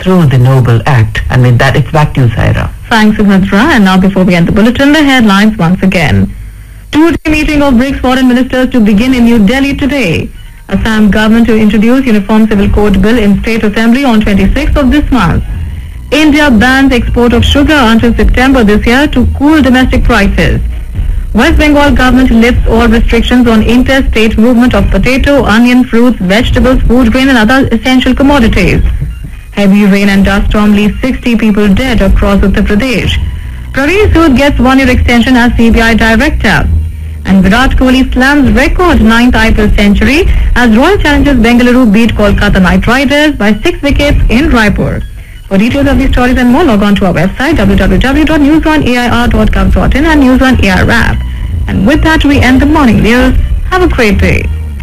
through the noble act. And with that, it's back to you, Saira. Thanks, Subhadra. And now before we end the bulletin, the headlines once again. Two-day meeting of BRICS foreign ministers to begin in New Delhi today. Assam government to introduce Uniform Civil Code Bill in State Assembly on 26th of this month. India bans export of sugar until September this year to cool domestic prices. West Bengal government lifts all restrictions on interstate movement of potato, onion, fruits, vegetables, food grain and other essential commodities. Heavy rain and dust storm leaves 60 people dead across Uttar Pradesh. Praveen Sood gets one-year extension as CBI director. And Virat Kohli slams record ninth IPL century as Royal Challengers Bengaluru beat Kolkata Knight Riders by six wickets in Raipur. For details of these stories and more, log on to our website www.newsonair.gov.in and News on Air app. And with that, we end the morning news. Have a great day.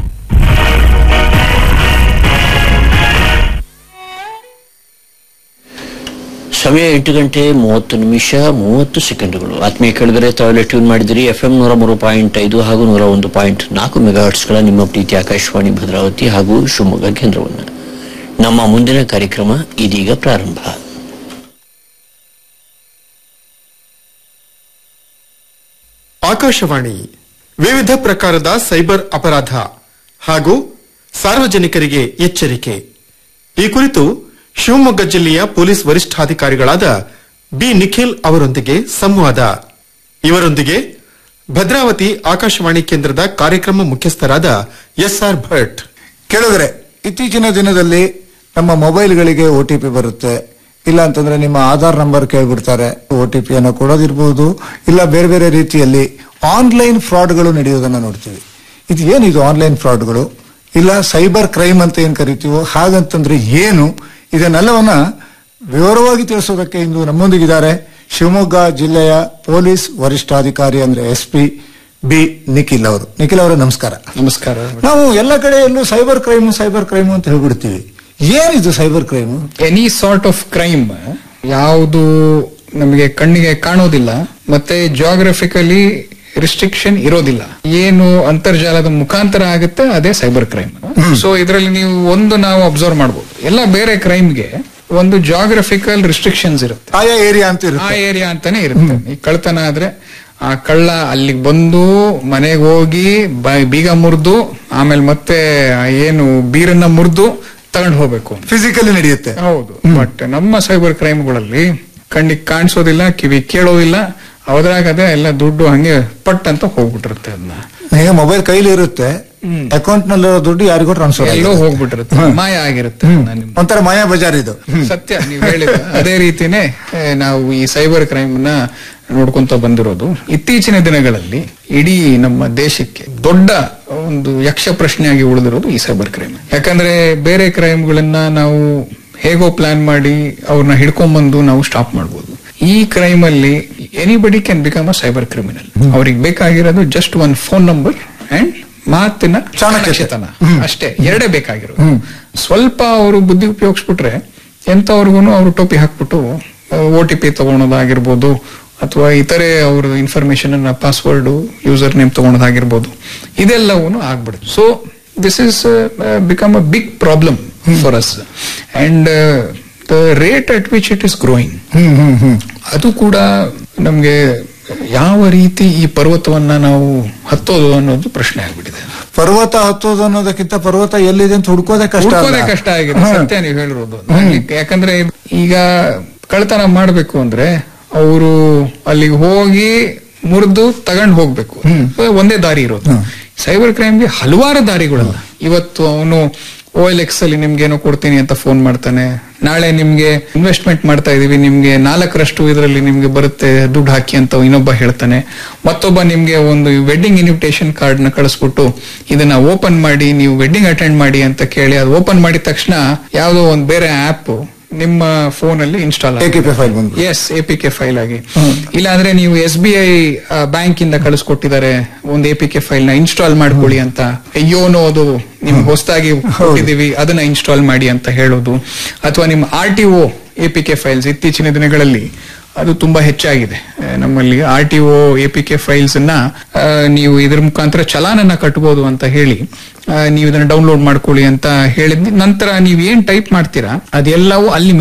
ಸಮಯ ಎಂಟು ಗಂಟೆ ಮೂವತ್ತು ನಿಮಿಷ ಮೂವತ್ತು ಸೆಕೆಂಡುಗಳು ಆತ್ಮೀಯ ಕೇಳಿದರೆ ತಾವೆಲ್ಲ ಟ್ಯೂನ್ ಮಾಡಿದಿರಿ ಎಫ್ ಎಂ ನೂರ ಮೂರು ಪಾಯಿಂಟ್ ಐದು ಹಾಗೂ ನೂರ ಒಂದು ಪಾಯಿಂಟ್ ನಾಲ್ಕು ಮೆಗಾಹರ್ಟ್ಸ್ಗಳ ನಿಮ್ಮ ಪ್ರೀತಿ ಆಕಾಶವಾಣಿ ಭದ್ರಾವತಿ ಹಾಗೂ ಶಿವಮೊಗ್ಗ ಕೇಂದ್ರವನ್ನು ನಮ್ಮ ಮುಂದಿನ ಕಾರ್ಯಕ್ರಮ ಇದೀಗ ಪ್ರಾರಂಭ ಆಕಾಶವಾಣಿ ವಿವಿಧ ಪ್ರಕಾರದ ಸೈಬರ್ ಅಪರಾಧ ಹಾಗೂ ಸಾರ್ವಜನಿಕರಿಗೆ ಎಚ್ಚರಿಕೆ ಈ ಕುರಿತು ಶಿವಮೊಗ್ಗ ಜಿಲ್ಲೆಯ ಪೊಲೀಸ್ ವರಿಷ್ಠಾಧಿಕಾರಿಗಳಾದ ಬಿ ನಿಖಿಲ್ ಅವರೊಂದಿಗೆ ಸಂವಾದ ಇವರೊಂದಿಗೆ ಭದ್ರಾವತಿ ಆಕಾಶವಾಣಿ ಕೇಂದ್ರದ ಕಾರ್ಯಕ್ರಮ ಮುಖ್ಯಸ್ಥರಾದ ಎಸ್ಆರ್ ಭಟ್ ಕೇಳಿದ್ರೆ ಇತ್ತೀಚಿನ ದಿನದಲ್ಲಿ ನಮ್ಮ ಮೊಬೈಲ್ಗಳಿಗೆ ಒ ಟಿ ಪಿ ಬರುತ್ತೆ ಇಲ್ಲ ಅಂತಂದ್ರೆ ನಿಮ್ಮ ಆಧಾರ್ ನಂಬರ್ ಕೇಳ್ಬಿಡ್ತಾರೆ ಒ ಟಿ ಪಿಯನ್ನು ಕೊಡೋದಿರ್ಬೋದು ಇಲ್ಲ ಬೇರೆ ಬೇರೆ ರೀತಿಯಲ್ಲಿ ಆನ್ಲೈನ್ ಫ್ರಾಡ್ಗಳು ನಡೆಯೋದನ್ನ ನೋಡ್ತೀವಿ ಇದು ಏನಿದು ಆನ್ಲೈನ್ ಫ್ರಾಡ್ಗಳು ಇಲ್ಲ ಸೈಬರ್ ಕ್ರೈಮ್ ಅಂತ ಏನ್ ಕರಿತೀವೋ ಹಾಗಂತಂದ್ರೆ ಏನು ಇದನ್ನೆಲ್ಲವನ್ನ ವಿವರವಾಗಿ ತಿಳಿಸೋದಕ್ಕೆ ಇಂದು ನಮ್ಮೊಂದಿಗಿದ್ದಾರೆ ಶಿವಮೊಗ್ಗ ಜಿಲ್ಲೆಯ ಪೊಲೀಸ್ ವರಿಷ್ಠಾಧಿಕಾರಿ ಅಂದ್ರೆ ಎಸ್ ಪಿ ಬಿ ನಿಖಿಲ್ ಅವರು ನಿಖಿಲ್ ಅವರೇ ನಮಸ್ಕಾರ ನಮಸ್ಕಾರ ನಾವು ಎಲ್ಲ ಕಡೆಯಲ್ಲೂ ಸೈಬರ್ ಕ್ರೈಮ್ ಸೈಬರ್ ಕ್ರೈಮ್ ಅಂತ ಹೇಳ್ಬಿಡ್ತೀವಿ ಏನಿದು cyber crime any sort of crime ಯಾವುದು ನಮಗೆ ಕಣ್ಣಿಗೆ ಕಾಣೋದಿಲ್ಲ ಮತ್ತೆ ಜಾಗ್ರಫಿಕಲಿ ರಿಸ್ಟ್ರಿಕ್ಷನ್ ಇರೋದಿಲ್ಲ ಏನು ಅಂತರ್ಜಾಲದ ಮುಖಾಂತರ ಆಗುತ್ತೆ ಅದೇ ಸೈಬರ್ ಕ್ರೈಮ್ ಸೊ ಇದರಲ್ಲಿ ನೀವು ಒಂದು ನಾವು ಅಬ್ಸರ್ವ್ ಮಾಡಬಹುದು ಎಲ್ಲ ಬೇರೆ ಕ್ರೈಮ್ಗೆ ಒಂದು ಜಾಗ್ರಫಿಕಲ್ ರಿಸ್ಟ್ರಿಕ್ಷನ್ಸ್ ಇರುತ್ತೆ ಆಯಾ ಏರಿಯಾ ಅಂತ ಆ ಇರುತ್ತೆ ಏರಿಯಾ ಅಂತಾನೆ ಇರುತ್ತೆ ಈ ಕಳ್ತನ ಆದ್ರೆ ಆ ಕಳ್ಳ ಅಲ್ಲಿಗೆ ಬಂದು ಮನೆಗೆ ಹೋಗಿ ಬ- ಬೀಗ ಮುರಿದು ಆಮೇಲೆ ಮತ್ತೆ ಆ ಏನು ಬೀರನ್ನ ಮುರಿದು ತಗೊಂಡು ಹೋಗ್ಬೇಕು ಫಿಸಿಕಲಿ ನಡೆಯುತ್ತೆ ಹೌದು ಬಟ್ ನಮ್ಮ ಸೈಬರ್ ಕ್ರೈಮ್ಗಳಲ್ಲಿ ಕಣ್ಣಿಗೆ ಕಾಣಿಸೋದಿಲ್ಲ ಕಿವಿ ಕೇಳೋದಿಲ್ಲ ಅದ್ರಾಗ ಅದೇ ಎಲ್ಲ ದುಡ್ಡು ಹಂಗೆ ಪಟ್ ಅಂತ ಹೋಗ್ಬಿಟ್ಟಿರುತ್ತೆ ಅದನ್ನ ಈಗ ಮೊಬೈಲ್ ಕೈಲಿ ಇರುತ್ತೆ ಅಕೌಂಟ್ ನಲ್ಲಿರೋ ದುಡ್ಡು ಯಾರಿಗೂ ಟ್ರಾನ್ಸ್ಫರ್ ಎಲ್ಲೋ ಹೋಗ್ಬಿಟ್ಟಿರುತ್ತೆ ಮಾಯ ಆಗಿರುತ್ತೆ ಅದನ್ನ ನಿಮ್ಮ ಒಂಥರ ಮಾಯಾ ಬಜಾರ್ ಇದು ಸತ್ಯ ನೀವು ಹೇಳಿದ ಅದೇ ರೀತಿನೇ ಏ, ನಾವು ಈ ಸೈಬರ್ ಕ್ರೈಮ್ ನ ನೋಡ್ಕೊಂತ ಬಂದಿರೋದು ಇತ್ತೀಚಿನ ದಿನಗಳಲ್ಲಿ ಇಡೀ ನಮ್ಮ ದೇಶಕ್ಕೆ ದೊಡ್ಡ ಒಂದು ಯಕ್ಷ ಪ್ರಶ್ನೆಯಾಗಿ ಉಳಿದಿರೋದು ಈ ಸೈಬರ್ ಕ್ರೈಮ್ ಯಾಕಂದ್ರೆ ಬೇರೆ ಕ್ರೈಮ್ಗಳನ್ನ ನಾವು ಹೇಗೋ ಪ್ಲಾನ್ ಮಾಡಿ ಅವ್ರನ್ನ ಹಿಡ್ಕೊಂಡ್ಬಂದು ನಾವು ಸ್ಟಾಪ್ ಮಾಡ್ಬೋದು ಈ ಕ್ರೈಮ್ ಅಲ್ಲಿ anybody can become a cyber criminal ಅವ್ರಿಗೆ ಬೇಕಾಗಿರೋದು just one phone number and ಮಾತಿನ ಚಾಣಕ್ಯತನ ಅಷ್ಟೇ ಎರಡೇ ಬೇಕಾಗಿರೋದು ಸ್ವಲ್ಪ ಅವರು ಬುದ್ಧಿ ಉಪಯೋಗಿಸ್ಬಿಟ್ರೆ ಎಂತವ್ರಿಗೂ ಅವರು ಟೋಪಿ ಹಾಕ್ಬಿಟ್ಟು ಒ ಟಿ ಪಿ ತಗೊಳೋದಾಗಿರ್ಬೋದು ಅಥವಾ ಇತರೆ ಅವ್ರ ಇನ್ಫಾರ್ಮೇಶನ್ ಅನ್ನ ಪಾಸ್ವರ್ಡ್ ಯೂಸರ್ ನೇಮ್ ತಗೊಳೋದಾಗಿರ್ಬೋದು ಇದೆಲ್ಲವೂ ಆಗ್ಬಿಡುತ್ತೆ so this is become a big problem for us and the rate at which it is growing ಅದು ಕೂಡ ನಮ್ಗೆ ಯಾವ ರೀತಿ ಈ ಪರ್ವತವನ್ನ ನಾವು ಹತ್ತೋದು ಅನ್ನೋದು ಪ್ರಶ್ನೆ ಆಗ್ಬಿಟ್ಟಿದೆ ಪರ್ವತ ಹತ್ತೋದು ಅನ್ನೋದಕ್ಕಿಂತ ಪರ್ವತ ಎಲ್ಲಿದೆ ಅಂತ ಹುಡ್ಕೋದೇ ಕಷ್ಟ ಅಲ್ಲ? ಹುಡ್ಕೋದೇ ಕಷ್ಟ ಆಗಿದೆ ಸತ್ಯ ನೀವು ಹೇಳಿರೋದು ಯಾಕಂದ್ರೆ ಈಗ ಕಳ್ತನ ಮಾಡ್ಬೇಕು ಅಂದ್ರೆ ಅವರು ಅಲ್ಲಿಗೆ ಹೋಗಿ ಮುರಿದು ತಗೊಂಡ್ ಹೋಗ್ಬೇಕು ಒಂದೇ ದಾರಿ ಇರೋದು ಸೈಬರ್ ಕ್ರೈಮ್ಗೆ ಹಲವಾರು ದಾರಿಗಳಲ್ಲ ಇವತ್ತು ಅವನು ಓ ಎಲ್ ಎಕ್ಸ್ ಅಲ್ಲಿ ನಿಮ್ಗೆ ಏನೋ ಕೊಡ್ತೀನಿ ಅಂತ ಫೋನ್ ಮಾಡ್ತಾನೆ ನಾಳೆ ನಿಮ್ಗೆ ಇನ್ವೆಸ್ಟ್ಮೆಂಟ್ ಮಾಡ್ತಾ ಇದೀವಿ ನಿಮ್ಗೆ ನಾಲ್ಕರಷ್ಟು ಇದರಲ್ಲಿ ನಿಮ್ಗೆ ಬರುತ್ತೆ ದುಡ್ಡು ಹಾಕಿ ಅಂತ ಇನ್ನೊಬ್ಬ ಹೇಳ್ತಾನೆ ಮತ್ತೊಬ್ಬ ನಿಮ್ಗೆ ಒಂದು ವೆಡ್ಡಿಂಗ್ ಇನ್ವಿಟೇಷನ್ ಕಾರ್ಡ್ ನ ಕಳಿಸ್ಬಿಟ್ಟು ಇದನ್ನ ಓಪನ್ ಮಾಡಿ ನೀವು ವೆಡ್ಡಿಂಗ್ ಅಟೆಂಡ್ ಮಾಡಿ ಅಂತ ಕೇಳಿ ಅದು ಓಪನ್ ಮಾಡಿದ ತಕ್ಷಣ ಯಾವುದೋ ಒಂದು ಬೇರೆ ಆಪ್ ನಿಮ್ಮ ಫೋನ್ ಅಲ್ಲಿ ಇನ್ಸ್ಟಾಲ್ AKP file ಬಂದ್ಬಿಡುತ್ತೆ. As A P K file ಆಗಿ ಇಲ್ಲಾಂದ್ರೆ ನೀವು ಎಸ್ ಬಿ ಐ ಬ್ಯಾಂಕ್ ಇಂದ ಕಳಿಸ್ಕೊಟ್ಟಿದ್ದಾರೆ ಒಂದು ಎ ಪಿ ಕೆ ಫೈಲ್ ನ ಇನ್ಸ್ಟಾಲ್ ಮಾಡ್ಕೊಳ್ಳಿ ಅಂತ ಯೋನೋ ಅದು ನಿಮ್ಗೆ ಹೊಸದಾಗಿ ಕೊಟ್ಟಿದೀವಿ ಅದನ್ನ ಇನ್ಸ್ಟಾಲ್ ಮಾಡಿ ಅಂತ ಹೇಳೋದು ಅಥವಾ ನಿಮ್ಮ R T O A P K files ಇತ್ತೀಚಿನ ದಿನಗಳಲ್ಲಿ ಅದು ತುಂಬಾ ಹೆಚ್ಚಾಗಿದೆ ಆ, ನಮ್ಮಲ್ಲಿ R T O A P K files ಅನ್ನ ಆ, ನೀವು ಇದ್ರ ಮುಖಾಂತರ ಚಲಾನನ್ನ ಕಟ್ಬೋದು ಅಂತ ಹೇಳಿ ಆ, ನೀವು ಇದನ್ನ ಡೌನ್ಲೋಡ್ ಮಾಡ್ಕೊಳ್ಳಿ ಅಂತ ಹೇಳಿದ್ ನಂತರ ನೀವು ಏನ್ ಟೈಪ್ ಮಾಡ್ತೀರಾ ಅದೆಲ್ಲವೂ ಅಲ್ಲಿ